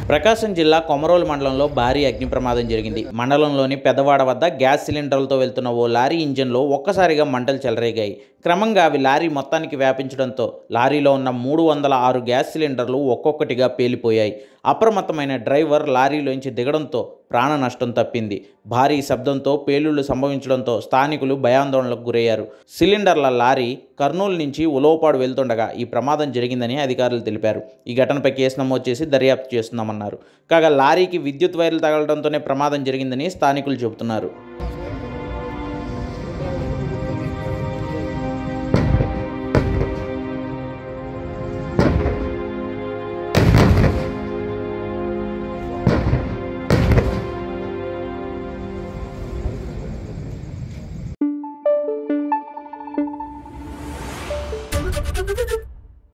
ప్రకాశం జిల్లా కొమరోలు మండలంలో భారీ అగ్ని ప్రమాదం జరిగింది మండలంలోని పెద్దవాడ వద్ద గ్యాస్ సిలిండర్లతో వెళ్తున్న ఓ లారీ ఇంజిన్లో ఒక్కసారిగా మంటలు చెలరేగాయి క్రమంగా అవి లారీ మొత్తానికి వ్యాపించడంతో లారీలో ఉన్న మూడు వందల ఆరు గ్యాస్ సిలిండర్లు ఒక్కొక్కటిగా పేలిపోయాయి అప్రమత్తమైన డ్రైవర్ లారీలోంచి దిగడంతో ప్రాణ నష్టం తప్పింది భారీ శబ్దంతో పేలుళ్లు సంభవించడంతో స్థానికులు భయాందోళనలకు గురయ్యారు సిలిండర్ల లారీ కర్నూలు నుంచి ఉలవపాడు వెళ్తుండగా ఈ ప్రమాదం జరిగిందని అధికారులు తెలిపారు ఈ ఘటనపై కేసు నమోదు చేసి దర్యాప్తు చేస్తున్నామన్నారు కాగా లారీకి విద్యుత్ వైర్లు తగలడంతోనే ప్రమాదం జరిగిందని స్థానికులు చెబుతున్నారు